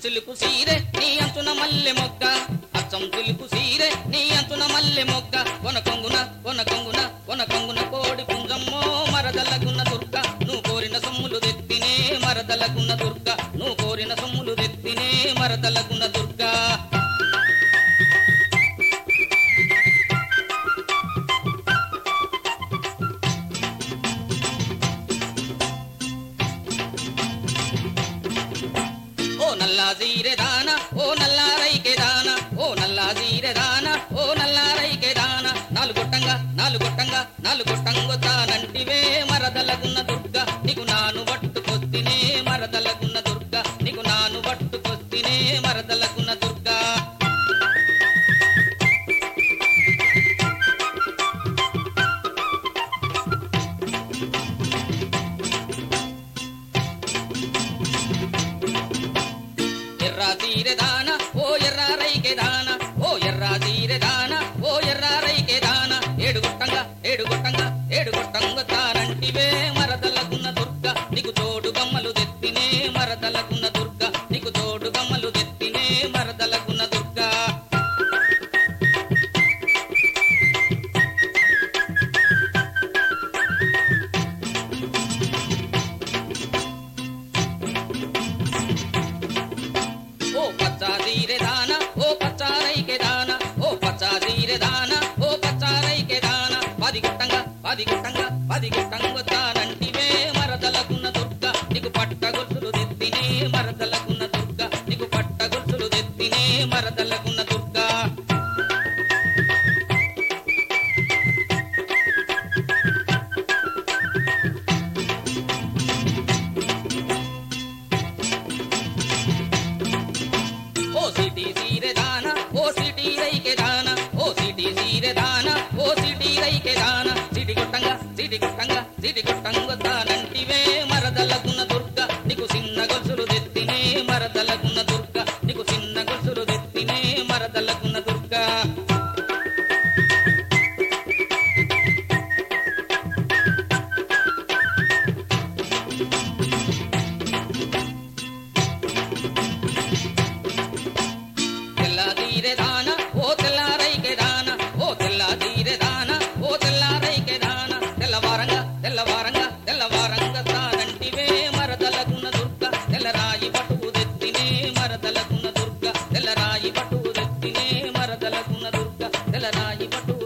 silk సీరే నీ అంచున మల్లె మొగ్గ అచ్చం సిలుకు సీరే నీ అంచున మల్లె మొగ్గ కొన కొంగున కొన కొంగున కొన కొంగున కోడి పుంజమ్మో మరదలగున్న దుర్గ నువ్వు కోరిన సొమ్ములు తెత్తినే మరదలగున్న దుర్గ నువ్వు కోరిన సొమ్ములు తెత్తినే మరదలగున్న దుర్గా ఓ నల్లా జీరె దాన ఓ నల్లా రైకె దాన ఓ నల్లా జీరె దాన ఓ నల్లా రైకె దాన నాలుగొట్టంగా నాలుగొట్టంగా నాలుగొట్టంగొత్తానంటివే మరదలగున్న దుర్గ నీకు నాను పట్టుకొత్తినే మరదలగున్న దుర్గ నీకు నాను పట్టుకొత్తినే మరదలగున్న దుర్గా ఎర్ర తీరె దాన ఓ ఎర్ర రైకె దాన ఓ ఎర్ర తీరె దాన ఓ ఎర్ర రైకె దాన ఏడు గొట్టంగా ఏడు గొట్టంగా ఏడు గొట్టంగా తానంటివే మరదలగున్న దుర్గ నీకు తోడు గమ్మలు తెత్తినే మరదలగున్న దుర్గ నీకు తోడు గమ్మలు తెత్తినే మరదలగున్న దుర్గా ఓ పచ్చాదీరె దాన ఓ పచ్చారైకె దాన ఓ పచ్చాదీరె దాన ఓ పచ్చారైకె దాన పది గుట్టంగా పది గుట్టంగా పది గుట్టంగా తానంటివే మరదలకున్న దుర్గ నీకు పట్ట గొలుసులు తెత్తినే మరదలకున్న దుర్గ నీకు పట్ట గొలుసులు తెత్తినే మరదలకున్న దుర్గా ఓ సిటీ సీరె దాన ఓ సిటీ రైకె దాన ఓ సిటీ సీరె దాన ఓ సిటీ రైకె దాన సిటి కొట్టంగా సిటి కొట్టంగా సిటి కొట్టంగా తానంటివే మరదలకున్న దుర్గ నీకు చిన్న గొలుసులు తెత్తినే మరదలకున్న దుర్గ నీకు చిన్న గొలుసులు తెత్తినే మరదలకున్న దుర్గా తెల్లదీరె దాన ఓ తెల్లారైకె దాన ఓ తెల్లదీరె దాన ఓ తెల్లారైకె దాన తెల్లవారంగా తెల్లవారంగా తెల్లవారంగా తానంటివే మరదలకున్న దుర్గ తెల్లరాయి పట్టువు తెత్తినే మరదలకున్న దుర్గ తెల్లరాయి పట్టువు తెత్తినే మరదలకున్న దుర్గ తెల్లరాయి పట్టువు